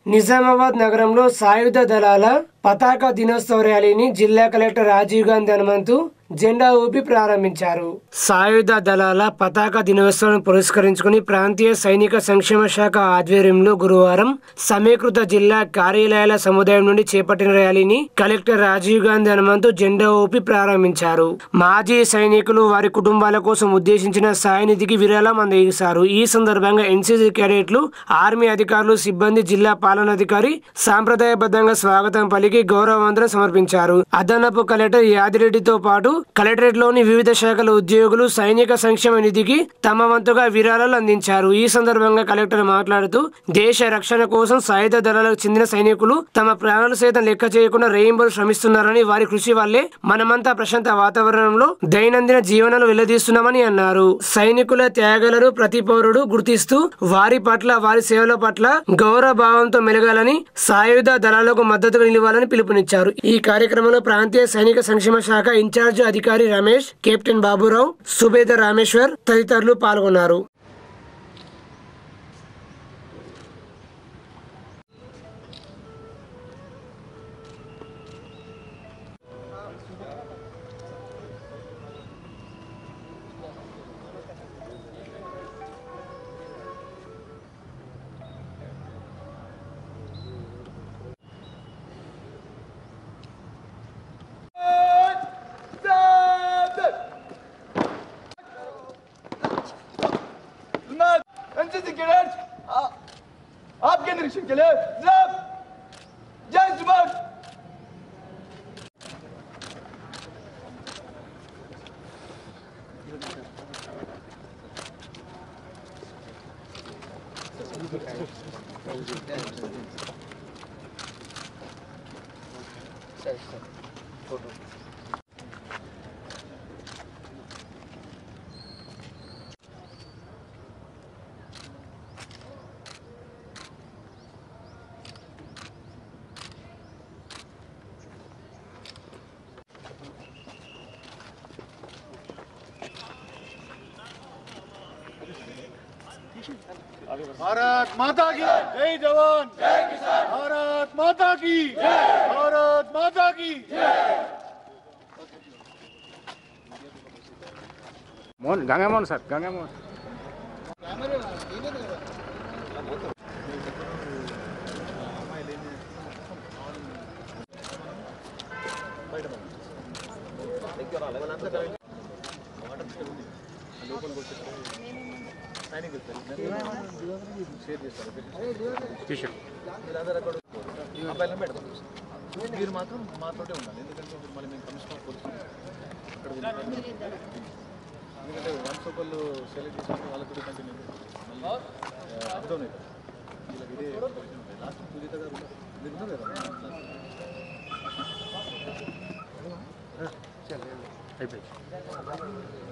నిజామాబాద్ నగరంలో సాయుధ దళాల పతాక దినోత్సవ ర్యాలీని జిల్లా కలెక్టర్ రాజీవ్ గాంధీ హనుమంతు జెండా ఊపి ప్రారంభించారు సాయుధ దళాల పతాక దినోత్సవం పురస్కరించుకుని ప్రాంతీయ సైనిక సంక్షేమ శాఖ ఆధ్వర్యంలో గురువారం సమీకృత జిల్లా కార్యాలయాల సముదాయం నుండి చేపట్టిన ర్యాలీని కలెక్టర్ రాజీవ్ గాంధీ హనుమంతు జెండా ఊపి ప్రారంభించారు మాజీ సైనికులు వారి కుటుంబాల కోసం ఉద్దేశించిన సాయ నిధికి విరాళం అందజేశారు ఈ సందర్భంగా ఎన్సీసీ క్యాడెట్లు ఆర్మీ అధికారులు సిబ్బంది జిల్లా పాలనాధికారి సాంప్రదాయబద్ధంగా స్వాగతం పలికి గౌరవవందనం సమర్పించారు అదనపు కలెక్టర్ యాదిరెడ్డితో పాటు కలెక్టరేట్ లోని వివిధ శాఖల ఉద్యోగులు సైనిక సంక్షేమ నిధికి తమ వంతుగా విరాళాలు అందించారు ఈ సందర్భంగా కలెక్టర్ మాట్లాడుతూ దేశ రక్షణ కోసం సాయుధ దళాలకు చెందిన సైనికులు తమ ప్రాణాలు సైతం లెక్క చేయకుండా రేయింబలు శ్రమిస్తున్నారని వారి కృషి వల్లే మనమంతా ప్రశాంత వాతావరణంలో దైనందిన జీవనాలు వెల్లదీస్తున్నామని అన్నారు సైనికుల త్యాగాలను ప్రతి పౌరుడు గుర్తిస్తూ వారి పట్ల వారి సేవల పట్ల గౌరవ భావంతో మెలగాలని సాయుధ దళాలకు మద్దతుగా నిలవాలని పిలుపునిచ్చారు ఈ కార్యక్రమంలో ప్రాంతీయ సైనిక సంక్షేమ శాఖ ఇన్ఛార్జ్ అధికారి రమేష్ కెప్టెన్ బాబురావు సుబేద రామేశ్వర్ తదితరులు పాల్గొన్నారు एनसीसी कैडेट्स आपके निरीक्षण के लिए जनाब जय सुभाष भारत माता की जय जवान जय किसान भारत माता की भारत माता की మోహన్ గంగమోహన్ సార్ గంగమోహన్ తీసాం అబ్బాయిలను పెడతాం మీరు మాత్రం మాతోటే ఉండాలి ఎందుకంటే ఇప్పుడు మళ్ళీ మేము కమిషనర్ ఆఫ్ పోలీస్ అక్కడ వెళ్ళి- ఎందుకంటే వన్స్ ఒకళ్ళు సెలెక్ట్ చేసిన వాళ్ళకి కూడా కంటిన్యూ అర్థం అవుతుంది వీళ్ళకి ఇదే లాస్ట్ పూజిత గారు ఉన్నారు. మీరు ఉన్నారు కదా అయిపోయింది